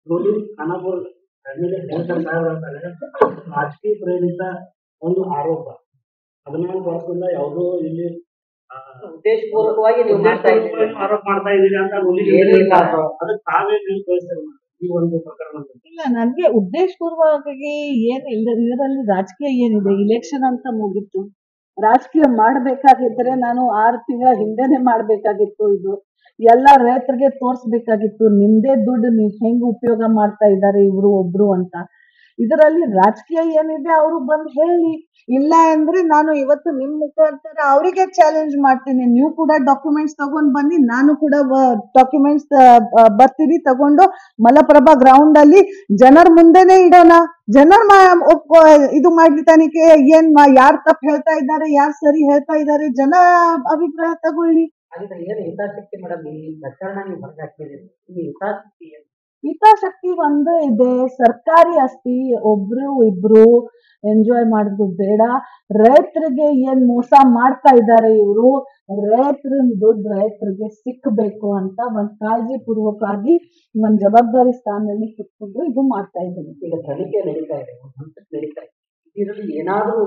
Ruling Khanapur family health ಸಾಹೇಬ್ರು ಅಂತಾರೆ ರಾಜಕೀಯ ಪ್ರೇರಿತ ಒಂದು ಆರೋಪ ಹದಿನಾಲ್ಕು ವರ್ಷದಿಂದ ಯಾವುದೋ ಇಲ್ಲಿ ಆ, ಉದ್ದೇಶಪೂರ್ವಕವಾಗಿ ನೀವು ಮಾಡ್ತಾ ಇದ್ದೀರಿ ಆರೋಪ ಮಾಡ್ತಾ ಇದ್ದೀರಿ ಅಂತ ರೂಲಿಂಗ್ ಏನೂ ಇಲ್ಲ ಅದು. ಅದಕ್ಕೆ ತಾವೇ ನಿರ್ವಹಿಸ್ತಾರೆ ಈ ಒಂದು ಪ್ರಕರಣದಲ್ಲಿ ಇಲ್ಲ ನನ್ಗೆ ಉದ್ದೇಶಪೂರ್ವಕವಾಗಿ ಏನ್ ಇಲ್ಲ ಇದರಲ್ಲಿ ರಾಜಕೀಯ ಏನಿದೆ ಇಲೆಕ್ಷನ್ ಅಂತ ಮುಗೀತು ರಾಜಕೀಯ ಮಾಡ್ಬೇಕಾಗಿದ್ರೆ ನಾನು ಆರು ತಿಂಗಳ ಹಿಂದೆನೆ ಮಾಡ್ಬೇಕಾಗಿತ್ತು ಇದು ಎಲ್ಲ ರೈತರಿಗೆ ತೋರ್ಸ್ಬೇಕಾಗಿತ್ತು ನಿಮ್ದೇ ದುಡ್ಡು ನೀವ್ ಹೆಂಗ್ ಉಪಯೋಗ ಮಾಡ್ತಾ ಇದ್ದಾರೆ ಇವ್ರು ಒಬ್ರು ಅಂತ ಇದರಲ್ಲಿ ರಾಜಕೀಯ ಏನಿದೆ ಅವರು ಬಂದ್ ಹೇಳಿ ಇಲ್ಲ ಅಂದ್ರೆ ನಾನು ಇವತ್ತು ನಿಮ್ ಮುಖಾಂತರ ಅವರಿಗೆ ಚಾಲೆಂಜ್ ಮಾಡ್ತೀನಿ ನೀವು ಕೂಡ ಡಾಕ್ಯುಮೆಂಟ್ಸ್ ತಗೊಂಡ್ ಬನ್ನಿ ನಾನು ಕೂಡ ಡಾಕ್ಯುಮೆಂಟ್ಸ್ ಬರ್ತೀನಿ ತಗೊಂಡು ಮಲಪ್ರಭಾ ಗ್ರೌಂಡ್ ಅಲ್ಲಿ ಜನರ ಮುಂದೆನೆ ಇಡೋಣ ಜನರ ಒಪ್ಕೊ ಇದು ಮಾಡ್ಲಿ ತನಿಖೆ ಏನ್ ಯಾರು ತಪ್ಪು ಹೇಳ್ತಾ ಇದ್ದಾರೆ ಯಾರು ಸರಿ ಹೇಳ್ತಾ ಇದ್ದಾರೆ ಜನ ಅಭಿಪ್ರಾಯ ತಗೊಳ್ಳಿ ಹಾಗಿದ್ರೆ ಏನು ಹಿತಾಸಕ್ತಿ ಮೇಡಮ್ ಈ ಪ್ರಕರಣ ನೀವು ಹೊರಗಾಕ್ತಿದ್ದೀರಿ ಈ ಹಿತಾಸಕ್ತಿ ಏನು ಹಿತಾಸಕ್ತಿ ಒಂದು ಇದೆ ಸರ್ಕಾರಿ ಆಸ್ತಿ ಒಬ್ರು ಇಬ್ರು ಎಂಜಾಯ್ ಮಾಡೋದು ಬೇಡ ರೈತರಿಗೆ ಏನ್ ಮೋಸ ಮಾಡ್ತಾ ಇದ್ದಾರೆ ಇವರು ರೈತರ ದುಡ್ಡು ರೈತರಿಗೆ ಸಿಕ್ಕಬೇಕು ಅಂತ ಒಂದ್ ಕಾಳಜಿ ಪೂರ್ವಕವಾಗಿ ಒಂದ್ ಜವಾಬ್ದಾರಿ ಸ್ಥಾನದಲ್ಲಿ ಕುತ್ಕೊಂಡು ಇದು ಮಾಡ್ತಾ ಇದ್ದೀನಿ ಈಗ ತನಿಖೆ ನಡೀತಾ ಇದೆ ಒಂದು ಹಂತಕ್ಕೆ ನಡೀತಾ ಇದೆ ಇದರಲ್ಲಿ ಏನಾದ್ರೂ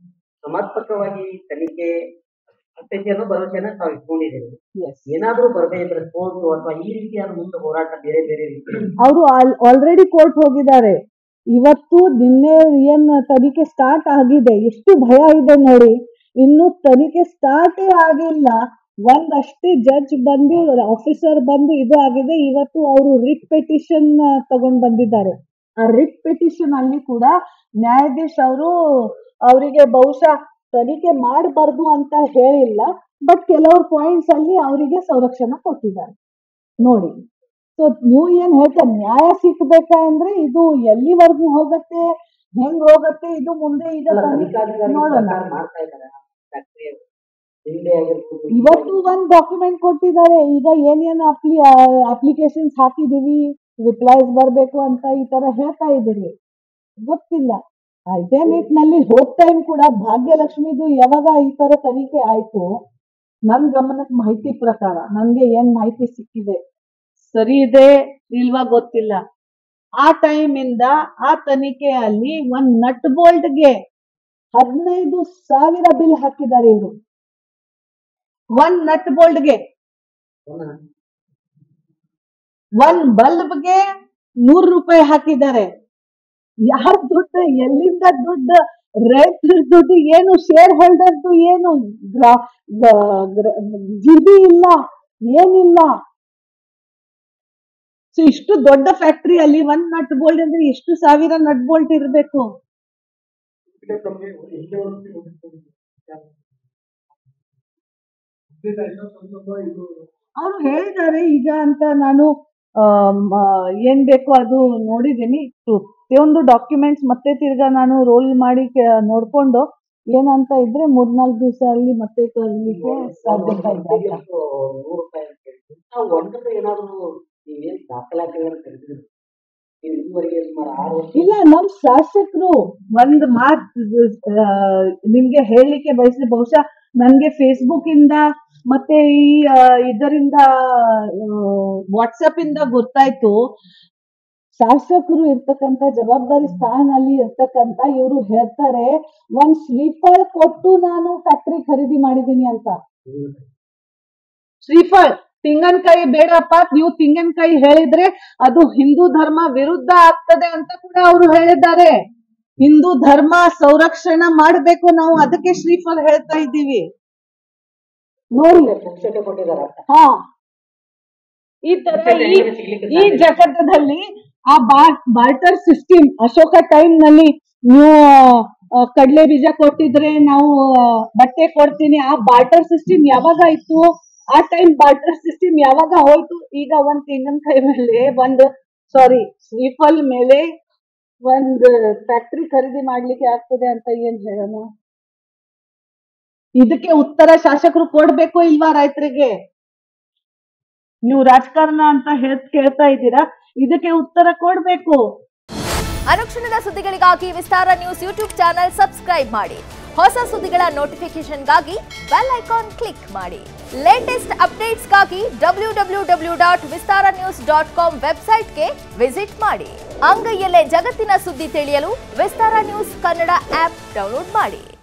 ಸಮರ್ಪಕವಾಗಿ ತನಿಖೆ ಆಗ್ತೈತಿ ಅನ್ನೋ ಭರವಸೆಯನ್ನ ತಾವು ಇಟ್ಕೊಂಡಿದ್ದೀರಿ ಎಸ್ ಏನಾದ್ರೂ ಬರದೇ ಇದ್ರೆ ಕೋರ್ಟು ಅಥವಾ ಈ ರೀತಿಯಾದ ಮುಂದೆ ಹೋರಾಟ ಬೇರೆ ಬೇರೆ ರೀತಿ ಅವರು ಆಲ್ರೆಡಿ ಕೋರ್ಟ್ ಹೋಗಿದ್ದಾರೆ ಇವತ್ತು ನಿನ್ನೆ ಏನ್ ತನಿಖೆ ಸ್ಟಾರ್ಟ್ ಆಗಿದೆ ಎಷ್ಟು ಭಯ ಇದೆ ನೋಡಿ ಇನ್ನು ತನಿಖೆ ಸ್ಟಾರ್ಟೇ ಆಗಿಲ್ಲ ಒಂದಷ್ಟೇ ಜಡ್ಜ್ ಬಂದು ಆಫೀಸರ್ ಬಂದು ಇದು ಆಗಿದೆ ಇವತ್ತು ಅವರು ರಿಟ್ ಪೆಟಿಷನ್ ತಗೊಂಡ್ ಬಂದಿದ್ದಾರೆ ಆ ರಿಟ್ ಪೆಟಿಷನ್ ಅಲ್ಲಿ ಕೂಡ ನ್ಯಾಯಾಧೀಶ್ ಅವರು ಅವರಿಗೆ ಬಹುಶಃ ತನಿಖೆ ಮಾಡಬಾರ್ದು ಅಂತ ಹೇಳಿಲ್ಲ ಬಟ್ ಕೆಲವ್ರು ಪಾಯಿಂಟ್ಸ್ ಅಲ್ಲಿ ಅವರಿಗೆ ಸಂರಕ್ಷಣೆ ಕೊಟ್ಟಿದ್ದಾರೆ ನೋಡಿ ಸೊ ನೀವು ಏನ್ ಹೇಳ್ತಾರೆ ನ್ಯಾಯ ಸಿಕ್ಬೇಕಾ ಅಂದ್ರೆ ಇದು ಎಲ್ಲಿವರೆಗೂ ಹೋಗತ್ತೆ ಹೆಂಗ್ ಹೋಗತ್ತೆ ಇದು ಮುಂದೆ ಈಗ ಅಲ್ಲ, ತನಿಖೆ ತನಿಖಾಧಿಕಾರಿಗಳು ನೋಡೋಣ ಸರ್ಕಾರ ಮಾಡ್ತಾ ಇದ್ದಾರೆ ಫ್ಯಾಕ್ಟರಿ ಹಿಂದೆ ಆಗಿರ್ಬೋದು ಇವತ್ತು ಒಂದ್ ಡಾಕ್ಯುಮೆಂಟ್ ಕೊಟ್ಟಿದ್ದಾರೆ ಈಗ ಏನೇನು ಅಪ್ಲಿ ಅಪ್ಲಿಕೇಶನ್ಸ್ ಹಾಕಿದೀವಿ ರಿಪ್ಲೈಸ್ ಬರ್ಬೇಕು ಅಂತ ಈ ತರ ಹೇಳ್ತಾ ಇದ್ದೀರಿ ಗೊತ್ತಿಲ್ಲ ಇದೇ ನಿಟ್ಟಿನಲ್ಲಿ ಹೋದ್ ಟೈಮ್ ಕೂಡ ಭಾಗ್ಯಲಕ್ಷ್ಮಿದು ಯಾವಾಗ ಈ ತರ ತನಿಖೆ ಆಯ್ತು ನನ್ ಗಮನಕ್ಕೆ ಮಾಹಿತಿ ಪ್ರಕಾರ ನನ್ಗೆ ಏನ್ ಮಾಹಿತಿ ಸಿಕ್ಕಿದೆ ಸರಿ ಇದೆ ಇಲ್ವಾ ಗೊತ್ತಿಲ್ಲ ಆ ಟೈಮ್ ಇಂದ ಆ ತನಿಖೆಯಲ್ಲಿ ಒಂದ್ ನಟ್ ಬೋಲ್ಟ್ಗೆ ಹದಿನೈದು ಸಾವಿರ ಬಿಲ್ ಹಾಕಿದ್ದಾರೆ ಇವರು ಒಂದ್ ನಟ್ ಬೋಲ್ಟ್ಗೆ ಒಂದ್ ಬಲ್ಬ್ಗೆ ನೂರು ರೂಪಾಯಿ ಹಾಕಿದ್ದಾರೆ ಯಾರ ದುಡ್ಡು ಎಲ್ಲಿಂದ ದುಡ್ಡು ರೈತರ ದುಡ್ಡು ಏನು ಶೇರ್ ಹೋಲ್ಡರ್ದು ಏನು ಜಿಬಿ ಇಲ್ಲ ಏನಿಲ್ಲ ಸೊ ಇಷ್ಟು ದೊಡ್ಡ ಫ್ಯಾಕ್ಟರಿ ಅಲ್ಲಿ ಒಂದ್ ನಟ್ ಬೋಲ್ಟ್ ಅಂದ್ರೆ ಎಷ್ಟು ಸಾವಿರ ನಟ್ ಬೋಲ್ಟ್ ಇರಬೇಕು ಅವ್ರು ಹೇಳಿದ್ದಾರೆ ಈಗ ಅಂತ ನಾನು ಆಮ್, ಆ, ಏನ್ ಬೇಕೋ ಅದು ನೋಡಿದ್ದೀನಿ ಪ್ರತಿಯೊಂದು ಡಾಕ್ಯುಮೆಂಟ್ಸ್ ಮತ್ತೆ ತಿರ್ಗಾ ನಾನು ರೋಲ್ ಮಾಡಿ ಕೆ- ನೋಡ್ಕೊಂಡು ಏನಂತ ಇದ್ರೆ ಮೂರ್ನಾಲ್ಕು ದಿವಸ ಅಲ್ಲಿ ಮತ್ತೆ ಕಲಿಲಿಕ್ಕೆ ಸಾಧ್ಯತೆ ಇದೆ ಅಂತ. ನೂರು ರೂಪಾಯಿ ಅಂತ ಹೇಳ್ತೀವಿ ನಾವು ಒಂದಕ್ಕೆ ಏನಾದ್ರು ನೀವೇನ್ ದಾಖಲಾತಿಗಳನ್ನು ತೆಗೆದಿದ್ರು ನೀವು ಇದುವರೆಗೆ ಸುಮಾರು ಆರು ವರ್ಷ ಇಲ್ಲ ನಮ್ ಶಾಸಕರು ಒಂದ್ ಮಾತ್ ಆ, ನಿಮ್ಗೆ ಹೇಳಲಿಕ್ಕೆ ಬಯಸಿದೆ ಬಹುಶಃ ನನ್ಗೆ ಫೇಸ್ಬುಕ್ ಇಂದ ಮತ್ತೆ ಈ ಆ, ಇದರಿಂದ ವಾಟ್ಸಪ್ ಇಂದ ಗೊತ್ತಾಯ್ತು ಶಾಸಕರು ಇರ್ತಕ್ಕಂತ ಜವಾಬ್ದಾರಿ ಸ್ಥಾನಲ್ಲಿ ಇರ್ತಕ್ಕಂತ ಇವರು ಹೇಳ್ತಾರೆ ಒಂದ್ ಶ್ರೀಫಲ್ ಕೊಟ್ಟು ನಾನು ಫ್ಯಾಕ್ಟ್ರಿ ಖರೀದಿ ಮಾಡಿದೀನಿ ಅಂತ ಶ್ರೀಫಲ್ ತೆಂಗಿನಕಾಯಿ ಬೇಡಪ್ಪ ನೀವು ತೆಂಗಿನಕಾಯಿ ಹೇಳಿದ್ರೆ ಅದು ಹಿಂದೂ ಧರ್ಮ ವಿರುದ್ಧ ಆಗ್ತದೆ ಅಂತ ಕೂಡ ಅವರು ಹೇಳಿದ್ದಾರೆ ಹಿಂದೂ ಧರ್ಮ ಸಂರಕ್ಷಣೆ ಮಾಡ್ಬೇಕು ನಾವು ಅದಕ್ಕೆ ಶ್ರೀಫಲ್ ಹೇಳ್ತಾ ಇದ್ದೀವಿ ನೋಡಿ ಪುಕ್ಷಟೆ ಕೊಟ್ಟಿದ್ದಾರೆ ಅಂತ ಹಾ ಈ ತರ ಈ ಸಿಗ್ಲಿಕ್ಕೆ ಈ ಜಗತ್ತದಲ್ಲಿ ಆ ಬಾರ್ಟರ್ ಸಿಸ್ಟಮ್ ಅಶೋಕ ಟೈಮ್ ನಲ್ಲಿ ನೀವು ಆ, ಕಡ್ಲೆ ಬೀಜ ಕೊಟ್ಟಿದ್ರೆ ನಾವು ಆ, ಬಟ್ಟೆ ಕೊಡ್ತೀನಿ ಆ ಬಾರ್ಟರ್ ಸಿಸ್ಟಮ್ ಯಾವಾಗ ಇತ್ತು ಆ ಟೈಮ್ ಬಾರ್ಟರ್ ಸಿಸ್ಟಮ್ ಯಾವಾಗ ಹೋಯ್ತು ಈಗ ಒಂದ್ ತೆಂಗಿನಕಾಯಿ ಮೇಲೆ ಒಂದ್ ಸಾರಿ ಶ್ರೀಫಲ್ ಮೇಲೆ ಒಂದ್ ಫ್ಯಾಕ್ಟ್ರಿ ಖರೀದಿ ಮಾಡ್ಲಿಕ್ಕೆ ಆಗ್ತದೆ ಅಂತ ಏನ್ ಹೇಳೋಣ ಇದಕ್ಕೆ ಉತ್ತರ ಶಾಸಕರು ಕೊಡ್ಬೇಕು ಇಲ್ವಾ ರೈತರಿಗೆ ನೀವು ರಾಜಕಾರಣ ಅಂತ ಹೇಳ್ ಕೇಳ್ತಾ ಇದ್ದೀರಾ ಇದಕ್ಕೆ ಉತ್ತರ ಕೊಡ್ಬೇಕು ಅನುಕ್ಷಣದ ಸುದ್ದಿಗಳಿಗಾಗಿ Vistara news YouTube channel subscribe ಮಾಡಿ ಹೊಸ ಸುದ್ದಿಗಳ ನೋಟಿಫಿಕೇಶನ್ಗಾಗಿ ಬೆಲ್ ಐಕಾನ್ ಕ್ಲಿಕ್ ಮಾಡಿ ಲೇಟೆಸ್ಟ್ ಅಪ್ಡೇಟ್ಸ್ಗಾಗಿ W W W dot Vistara news dot com ವೆಬ್ಸೈಟ್ಗೆ ವಿಸಿಟ್ ಮಾಡಿ ಅಂಗೈಯಲ್ಲೇ ಜಗತ್ತಿನ ಸುದ್ದಿ ತಿಳಿಯಲು Vistara news Kannada app download ಮಾಡಿ